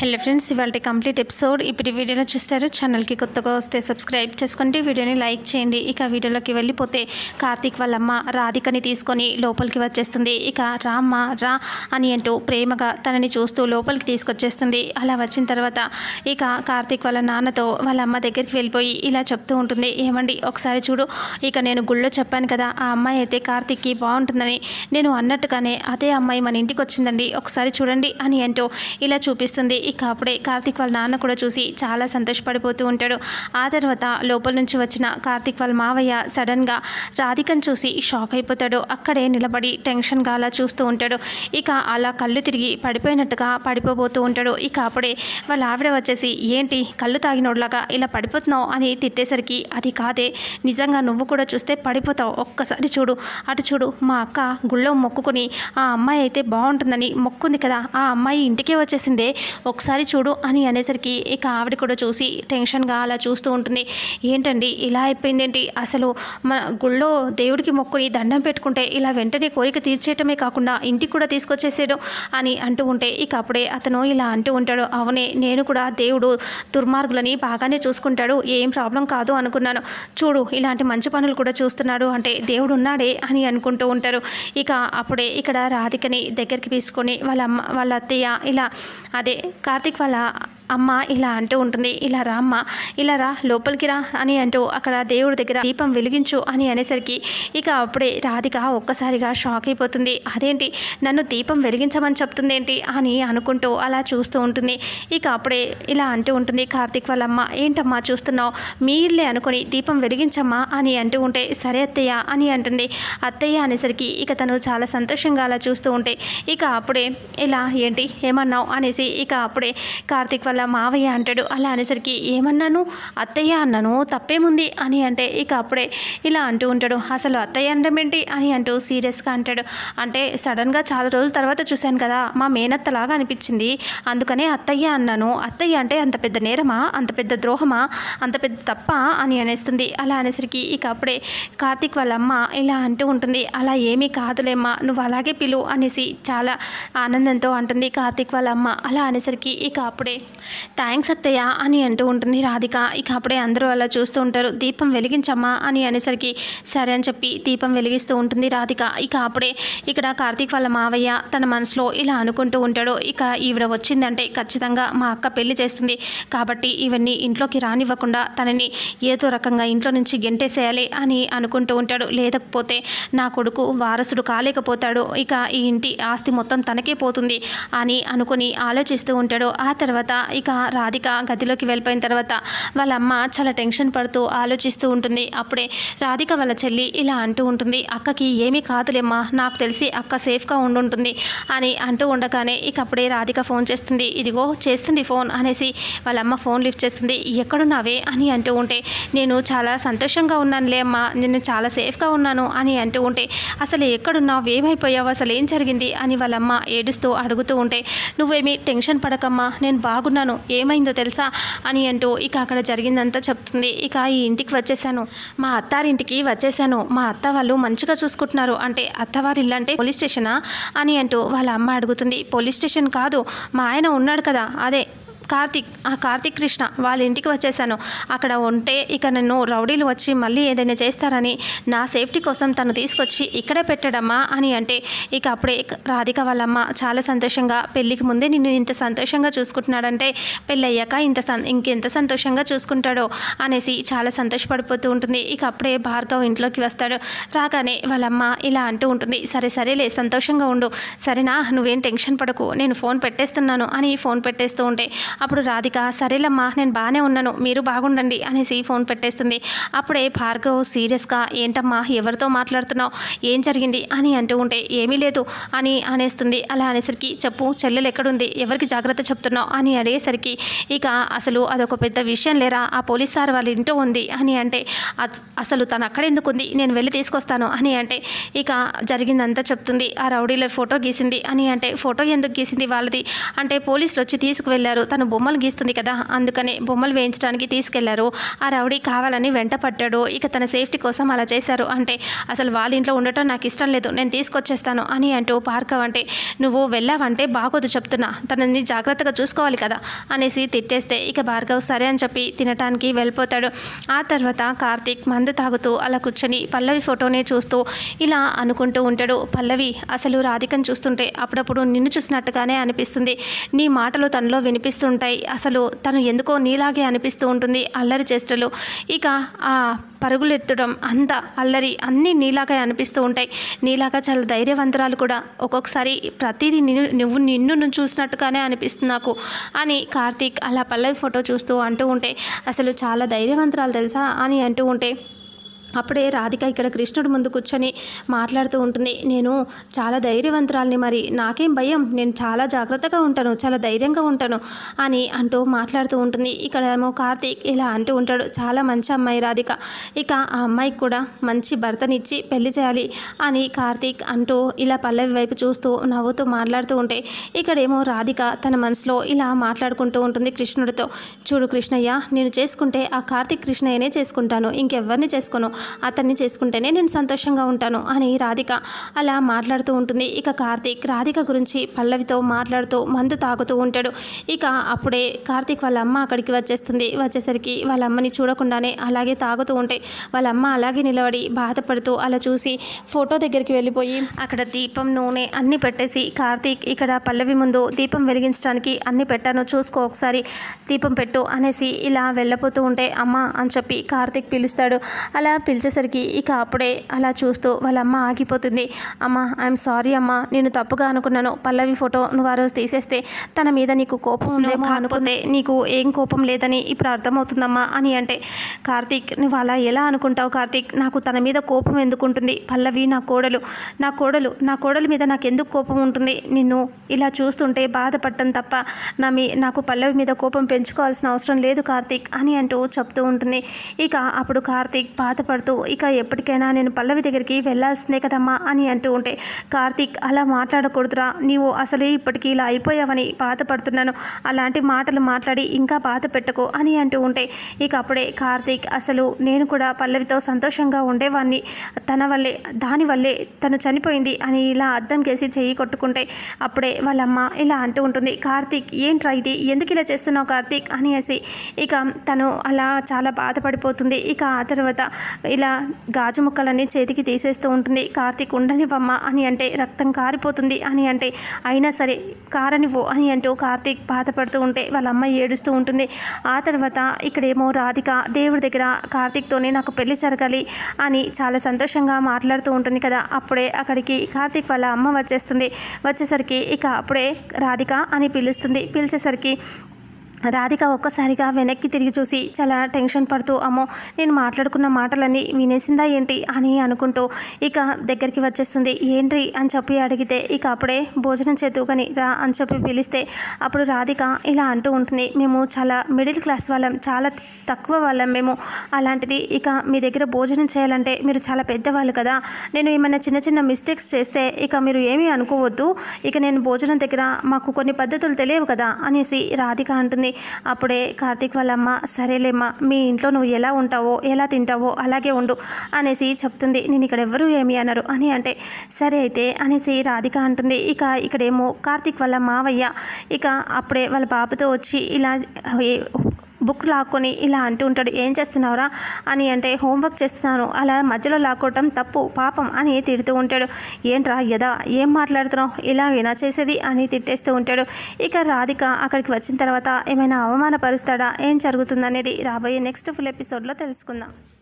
hello friends ఇవాళ complete episode ఇప్పుడు ఈ వీడియోలో చూస్తారు ఛానల్కి కొత్తగా వస్తే సబ్స్క్రైబ్ చేసుకోండి వీడియోని లైక్ చేయండి ఇక వీడియోలోకి వెళ్ళిపోతే కార్తీక్ వాళ్ళమ్మ రాధికని తీసుకొని లోపలికి వచ్చేస్తుంది ఇక రామ్మ రా అని అంటూ ప్రేమగా తనని చూస్తూ లోపలికి తీసుకొచ్చేస్తుంది అలా వచ్చిన తర్వాత ఇక కార్తీక్ వాళ్ళ నాన్నతో వాళ్ళ అమ్మ దగ్గరికి వెళ్ళిపోయి ఇలా చెప్తూ ఉంటుంది ఏమండి ఒకసారి చూడు ఇక నేను గుళ్ళో చెప్పాను కదా ఆ అమ్మాయి అయితే కార్తీక్కి బాగుంటుందని నేను అన్నట్టుగానే అదే అమ్మాయి మన ఇంటికి వచ్చిందండి ఒకసారి చూడండి అని అంటూ ఇలా చూపిస్తుంది ఇక అప్పుడే కార్తీక్ వాళ్ళ నాన్న కూడా చూసి చాలా సంతోషపడిపోతూ ఉంటాడు ఆ తర్వాత లోపల నుంచి వచ్చిన కార్తీక్ వాళ్ళ మావయ్య సడన్గా రాధికను చూసి షాక్ అయిపోతాడు అక్కడే నిలబడి టెన్షన్గా అలా చూస్తూ ఉంటాడు ఇక అలా కళ్ళు తిరిగి పడిపోయినట్టుగా పడిపోబోతూ ఉంటాడు ఇక అప్పుడే వాళ్ళ ఆవిడ వచ్చేసి ఏంటి కళ్ళు తాగినోడ్లాగా ఇలా పడిపోతున్నావు అని తిట్టేసరికి అది కాదే నిజంగా నువ్వు కూడా చూస్తే పడిపోతావు ఒక్కసారి చూడు అటు చూడు మా అక్క గుళ్ళో మొక్కుకొని ఆ అమ్మాయి అయితే బాగుంటుందని మొక్కుంది కదా ఆ అమ్మాయి ఇంటికే వచ్చేసిందే ఒకసారి చూడు అని అనేసరికి ఇక ఆవిడ కూడా చూసి టెన్షన్గా అలా చూస్తూ ఉంటుంది ఏంటండి ఇలా అయిపోయిందేంటి అసలు మన గుళ్ళో దేవుడికి మొక్కుని దండం పెట్టుకుంటే ఇలా వెంటనే కోరిక తీర్చేయటమే కాకుండా ఇంటికి కూడా తీసుకొచ్చేసాడు అని అంటూ ఉంటే ఇక అప్పుడే అతను ఇలా అంటూ ఉంటాడు అవునే నేను కూడా దేవుడు దుర్మార్గులని బాగానే చూసుకుంటాడు ఏం ప్రాబ్లం కాదు అనుకున్నాను చూడు ఇలాంటి మంచి పనులు కూడా చూస్తున్నాడు అంటే దేవుడు ఉన్నాడే అని అనుకుంటూ ఉంటారు ఇక అప్పుడే ఇక్కడ రాధికని దగ్గరికి తీసుకొని వాళ్ళ అమ్మ వాళ్ళ అత్తయ్య ఇలా అదే కార్తీక్ వాళ్ళ అమ్మ ఇలా అంటూ ఉంటుంది ఇలా రా అమ్మ ఇలా రా లోపలికి రా అని అంటూ అక్కడ దేవుడి దగ్గర దీపం వెలిగించు అని అనేసరికి ఇక అప్పుడే రాధిక ఒక్కసారిగా షాక్ అయిపోతుంది అదేంటి నన్ను దీపం వెలిగించమని చెప్తుంది ఏంటి అని అనుకుంటూ అలా చూస్తూ ఉంటుంది ఇక అప్పుడే ఇలా అంటూ ఉంటుంది కార్తీక్ వాళ్ళ అమ్మ ఏంటమ్మా చూస్తున్నావు మీ ఇల్లే అనుకొని దీపం వెలిగించమ్మా అని అంటూ ఉంటే సరే అత్తయ్య అని అంటుంది అత్తయ్య అనేసరికి ఇక తను చాలా సంతోషంగా అలా చూస్తూ ఉంటే ఇక అప్పుడే ఇలా ఏంటి ఏమన్నావు అనేసి ఇక అప్పుడే కార్తీక్ వాళ్ళ మావయ్య అంటాడు అలా అనేసరికి ఏమన్నాను అత్తయ్య అన్నాను తప్పేముంది అని అంటే ఇక అప్పుడే ఇలా అంటూ ఉంటాడు అసలు అత్తయ్య అనడం ఏంటి అని అంటూ సీరియస్గా అంటాడు అంటే సడన్గా చాలా రోజుల తర్వాత చూశాను కదా మా మేనత్తలాగా అనిపించింది అందుకనే అత్తయ్య అన్నాను అత్తయ్య అంటే అంత పెద్ద నేరమా అంత పెద్ద ద్రోహమా అంత పెద్ద తప్ప అని అనేస్తుంది అలా అనేసరికి ఇక అప్పుడే కార్తీక్ వాళ్ళ అమ్మ ఇలా అంటూ ఉంటుంది అలా ఏమీ కాదులేమ్మా నువ్వు అలాగే పిలు అనేసి చాలా ఆనందంతో అంటుంది కార్తీక్ వాళ్ళ అమ్మ అలా అనేసరికి ఇక అప్పుడే థ్యాంక్స్ అత్తయ్య అని అంటూ ఉంటుంది రాధిక ఇక అప్పుడే అందరూ అలా చూస్తూ ఉంటారు దీపం వెలిగించమ్మా అని అనేసరికి సరే అని చెప్పి దీపం వెలిగిస్తూ ఉంటుంది రాధిక ఇక అప్పుడే ఇక్కడ కార్తీక్ వాళ్ళ మావయ్య తన మనసులో ఇలా అనుకుంటూ ఉంటాడు ఇక ఈవిడ వచ్చిందంటే ఖచ్చితంగా మా అక్క పెళ్లి చేస్తుంది కాబట్టి ఇవన్నీ ఇంట్లోకి రానివ్వకుండా తనని ఏదో రకంగా ఇంట్లో నుంచి గెంటేసేయాలి అని అనుకుంటూ ఉంటాడు లేకపోతే నా కొడుకు వారసుడు కాలేకపోతాడు ఇక ఈ ఇంటి ఆస్తి మొత్తం తనకే పోతుంది అని అనుకుని ఆలోచిస్తూ ఉంటాడు ఆ తర్వాత ఇక రాధిక గదిలోకి వెళ్ళిపోయిన తర్వాత వాళ్ళ అమ్మ చాలా టెన్షన్ పడుతూ ఆలోచిస్తూ ఉంటుంది అప్పుడే రాధిక వాళ్ళ చెల్లి ఇలా అంటూ ఉంటుంది అక్కకి ఏమీ కాదులేమ్మా నాకు తెలిసి అక్క సేఫ్గా ఉండుంటుంది అని అంటూ ఉండగానే ఇక అప్పుడే రాధిక ఫోన్ చేస్తుంది ఇదిగో చేస్తుంది ఫోన్ అనేసి వాళ్ళ అమ్మ ఫోన్ లిఫ్ట్ చేస్తుంది ఎక్కడున్నావే అని అంటూ ఉంటే నేను చాలా సంతోషంగా ఉన్నానులే అమ్మా నేను చాలా సేఫ్గా ఉన్నాను అని అంటూ ఉంటే అసలు ఎక్కడున్నావు ఏమైపోయావు అసలు ఏం జరిగింది అని వాళ్ళ అమ్మ ఏడుస్తూ అడుగుతూ ఉంటే నువ్వేమీ టెన్షన్ పడకమ్మా నేను బాగున్నాను ఏమైందో తెలుసా అని అంటూ ఇక అక్కడ జరిగిందంతా చెప్తుంది ఇక ఈ ఇంటికి వచ్చేసాను మా అత్తారింటికి వచ్చేసాను మా అత్త వాళ్ళు మంచిగా చూసుకుంటున్నారు అంటే అత్తవారి ఇల్లు అంటే పోలీస్ స్టేషనా అని అంటూ వాళ్ళ అమ్మ అడుగుతుంది పోలీస్ స్టేషన్ కాదు మా ఆయన ఉన్నాడు కదా అదే కార్తిక్ ఆ కార్తిక్ కృష్ణ వాళ్ళ ఇంటికి వచ్చేసాను అక్కడ ఉంటే ఇక నన్ను రౌడీలు వచ్చి మళ్ళీ ఏదైనా చేస్తారని నా సేఫ్టీ కోసం తను తీసుకొచ్చి ఇక్కడే పెట్టడమ్మా అని అంటే ఇక అప్పుడే రాధిక వాళ్ళమ్మ చాలా సంతోషంగా పెళ్ళికి ముందే నిన్ను ఇంత సంతోషంగా చూసుకుంటున్నాడంటే పెళ్ళి అయ్యాక ఇంత సం ఇంకెంత సంతోషంగా చూసుకుంటాడో అనేసి చాలా సంతోషపడిపోతూ ఉంటుంది ఇక అప్పుడే భార్గవ్ ఇంట్లోకి వస్తాడు రాగానే వాళ్ళమ్మ ఇలా అంటూ ఉంటుంది సరే సరేలే సంతోషంగా ఉండు సరేనా నువ్వేం టెన్షన్ పడకు నేను ఫోన్ పెట్టేస్తున్నాను అని ఫోన్ పెట్టేస్తూ ఉంటే అప్పుడు రాధిక సరేలమ్మా నేను బాగానే ఉన్నాను మీరు బాగుండండి అనేసి ఫోన్ పెట్టేస్తుంది అప్పుడే భార్గవ్ సీరియస్గా ఏంటమ్మా ఎవరితో మాట్లాడుతున్నావు ఏం జరిగింది అని అంటూ ఉంటే ఏమీ లేదు అని అనేస్తుంది అలా అనేసరికి చెప్పు చెల్లెలు ఎక్కడుంది ఎవరికి జాగ్రత్త చెప్తున్నావు అని అడిగేసరికి ఇక అసలు అదొక పెద్ద విషయం లేరా ఆ పోలీస్ సార్ వాళ్ళ ఇంట్లో ఉంది అని అంటే అస్- అసలు తను అక్కడ ఎందుకు ఉంది నేను వెళ్ళి తీసుకొస్తాను అని అంటే ఇక జరిగిందంతా చెప్తుంది ఆ రౌడీల ఫోటో గీసింది అని అంటే ఫోటో ఎందుకు గీసింది వాళ్ళది అంటే పోలీసులు వచ్చి తీసుకువెళ్ళారు తను తను బొమ్మలు గీస్తుంది కదా అందుకనే బొమ్మలు వేయించడానికి తీసుకెళ్లారు ఆ రౌడీ కావాలని వెంట పట్టాడు ఇక తన సేఫ్టీ కోసం అలా చేశారు అంటే అసలు వాళ్ళ ఇంట్లో ఉండటం నాకు ఇష్టం లేదు నేను తీసుకొచ్చేస్తాను అని అంటూ భార్గవ్ అంటే నువ్వు వెళ్ళావంటే బాగోదు చెప్తున్నా తనని జాగ్రత్తగా చూసుకోవాలి కదా అనేసి తిట్టేస్తే ఇక భార్గవ్ సరే అని చెప్పి తినటానికి వెళ్ళిపోతాడు ఆ తర్వాత కార్తీక్ మందు తాగుతూ అలా కూర్చొని పల్లవి ఫోటోనే చూస్తూ ఇలా అనుకుంటూ ఉంటాడు పల్లవి అసలు రాధికను చూస్తుంటే అప్పుడప్పుడు నిన్ను చూసినట్టుగానే అనిపిస్తుంది నీ మాటలు తనలో వినిపిస్తుంటాయి అసలు తను ఎందుకో నీలాగే అనిపిస్తూ ఉంటుంది అల్లరి చేష్టలు ఇక ఆ పరుగులు ఎత్తడం అంత అల్లరి అన్నీ నీలాగే అనిపిస్తూ ఉంటాయి నీలాగా చాలా ధైర్యవంతురాలు కూడా ఒక్కొక్కసారి ప్రతిదీ నిన్ను నువ్వు నిన్ను నువ్వు చూసినట్టుగానే అనిపిస్తుంది నాకు అని కార్తీక్ అలా పల్లవి ఫోటో చూస్తూ అంటూ ఉంటే అసలు చాలా ధైర్యవంతురాలు తెలుసా అని అంటూ ఉంటే అప్పుడే రాధిక ఇక్కడ కృష్ణుడు ముందు కూర్చొని మాట్లాడుతూ ఉంటుంది నేను చాలా ధైర్యవంతురాల్ని మరి నాకేం భయం నేను చాలా జాగ్రత్తగా ఉంటాను చాలా ధైర్యంగా ఉంటాను అని అంటూ మాట్లాడుతూ ఉంటుంది ఇక్కడ ఏమో కార్తీక్ ఇలా అంటూ ఉంటాడు చాలా మంచి అమ్మాయి రాధిక ఇక ఆ అమ్మాయికి కూడా మంచి భర్తనిచ్చి పెళ్లి చేయాలి అని కార్తీక్ అంటూ ఇలా పల్లవి వైపు చూస్తూ నవ్వుతూ మాట్లాడుతూ ఉంటే ఇక్కడేమో రాధిక తన మనసులో ఇలా మాట్లాడుకుంటూ ఉంటుంది కృష్ణుడితో చూడు కృష్ణయ్య నేను చేసుకుంటే ఆ కార్తీక్ కృష్ణయ్యనే చేసుకుంటాను ఇంకెవ్వరిని చేసుకోను అతన్ని చేసుకుంటేనే నేను సంతోషంగా ఉంటాను అని రాధిక అలా మాట్లాడుతూ ఉంటుంది ఇక కార్తీక్ రాధిక గురించి పల్లవితో మాట్లాడుతూ మందు తాగుతూ ఉంటాడు ఇక అప్పుడే కార్తీక్ వాళ్ళ అమ్మ అక్కడికి వచ్చేస్తుంది వచ్చేసరికి వాళ్ళ అమ్మని చూడకుండానే అలాగే తాగుతూ ఉంటే వాళ్ళ అమ్మ అలాగే నిలబడి బాధపడుతూ అలా చూసి ఫోటో దగ్గరికి వెళ్ళిపోయి అక్కడ దీపం నూనె అన్నీ పెట్టేసి కార్తీక్ ఇక్కడ పల్లవి ముందు దీపం వెలిగించడానికి అన్ని పెట్టాను చూసుకో ఒకసారి దీపం పెట్టు అనేసి ఇలా వెళ్ళపోతూ ఉంటే అమ్మ అని చెప్పి కార్తీక్ పిలుస్తాడు అలా పిలిచేసరికి ఇక అప్పుడే అలా చూస్తూ వాళ్ళ అమ్మ ఆగిపోతుంది అమ్మ ఐఎమ్ సారీ అమ్మ నేను తప్పుగా అనుకున్నాను పల్లవి ఫోటో నువ్వు ఆ రోజు తీసేస్తే తన మీద నీకు కోపం ఉందేమో అనుకుంటే నీకు ఏం కోపం లేదని ఇప్పుడు అర్థమవుతుందమ్మా అని అంటే కార్తీక్ నువ్వు అలా ఎలా అనుకుంటావు కార్తీక్ నాకు తన మీద కోపం ఎందుకుంటుంది పల్లవి నా కోడలు నా కోడలు నా కోడలి మీద నాకు ఎందుకు కోపం ఉంటుంది నిన్ను ఇలా చూస్తుంటే బాధపడటం తప్ప నా మీ నాకు పల్లవి మీద కోపం పెంచుకోవాల్సిన అవసరం లేదు కార్తీక్ అని అంటూ చెప్తూ ఉంటుంది ఇక అప్పుడు కార్తీక్ బాధపడుతూ ఇక ఎప్పటికైనా నేను పల్లవి దగ్గరికి వెళ్ళాల్సిందే కదమ్మా అని అంటూ ఉంటే కార్తీక్ అలా మాట్లాడకూడదురా నీవు అసలే ఇప్పటికీ ఇలా అయిపోయావని బాధపడుతున్నాను అలాంటి మాటలు మాట్లాడి ఇంకా బాధ పెట్టకు అని అంటూ ఉంటే ఇక అప్పుడే కార్తీక్ అసలు నేను కూడా పల్లవితో సంతోషంగా ఉండేవాడిని తన వల్లే దాని వల్లే తను చనిపోయింది అని ఇలా అద్దం కేసి చెయ్యి కొట్టుకుంటే అప్పుడే వాళ్ళమ్మ ఇలా అంటూ ఉంటుంది కార్తీక్ ఏంట్రా ఇది ఎందుకు ఇలా చేస్తున్నావు కార్తీక్ అనేసి ఇక తను అలా చాలా బాధపడిపోతుంది ఇక ఆ తర్వాత ఇలా గాజు ముక్కలన్నీ చేతికి తీసేస్తూ ఉంటుంది కార్తీక్ ఉండనివ్వమ్మ అని అంటే రక్తం కారిపోతుంది అని అంటే అయినా సరే కారనివ్వు అని అంటూ కార్తీక్ బాధపడుతూ ఉంటే వాళ్ళ అమ్మ ఏడుస్తూ ఉంటుంది ఆ తర్వాత ఇక్కడేమో రాధిక దేవుడి దగ్గర కార్తీక్తోనే నాకు పెళ్లి జరగాలి అని చాలా సంతోషంగా మాట్లాడుతూ ఉంటుంది కదా అప్పుడే అక్కడికి కార్తీక్ వాళ్ళ అమ్మ వచ్చేస్తుంది వచ్చేసరికి ఇక అప్పుడే రాధిక అని పిలుస్తుంది పిలిచేసరికి రాధిక ఒక్కసారిగా వెనక్కి తిరిగి చూసి చాలా టెన్షన్ పడుతూ అమ్మో నేను మాట్లాడుకున్న మాటలన్నీ వినేసిందా ఏంటి అని అనుకుంటూ ఇక దగ్గరికి వచ్చేస్తుంది ఏంటి అని చెప్పి అడిగితే ఇక అప్పుడే భోజనం చేతుకని రా అని చెప్పి పిలిస్తే అప్పుడు రాధిక ఇలా అంటూ ఉంటుంది మేము చాలా మిడిల్ క్లాస్ వాళ్ళం చాలా తక్కువ వాళ్ళం మేము అలాంటిది ఇక మీ దగ్గర భోజనం చేయాలంటే మీరు చాలా పెద్దవాళ్ళు కదా నేను ఏమైనా చిన్న చిన్న మిస్టేక్స్ చేస్తే ఇక మీరు ఏమీ అనుకోవద్దు ఇక నేను భోజనం దగ్గర మాకు కొన్ని పద్ధతులు తెలియవు కదా అనేసి రాధిక అంటుంది అప్పుడే కార్తీక్ వాళ్ళమ్మ సరేలేమ్మా మీ ఇంట్లో నువ్వు ఎలా ఉంటావో ఎలా తింటావో అలాగే ఉండు అనేసి చెప్తుంది నేను ఇక్కడ ఎవరు ఏమి అన్నారు అని అంటే సరే అయితే అనేసి రాధిక అంటుంది ఇక ఇక్కడేమో కార్తీక్ వాళ్ళ మావయ్య ఇక అప్పుడే వాళ్ళ బాబుతో వచ్చి ఇలా ఏ- బుక్ లాక్కొని ఇలా అంటూ ఉంటాడు ఏం చేస్తున్నావురా అని అంటే హోంవర్క్ చేస్తున్నాను అలా మధ్యలో లాక్కోవటం తప్పు పాపం అని తిడుతూ ఉంటాడు ఏంట్రా యదా ఏం మాట్లాడుతున్నావు ఇలాగేనా చేసేది అని తిట్టేస్తూ ఉంటాడు ఇక రాధిక అక్కడికి వచ్చిన తర్వాత ఏమైనా అవమానపరుస్తాడా ఏం జరుగుతుందనేది రాబోయే నెక్స్ట్ ఫుల్ ఎపిసోడ్లో తెలుసుకుందాం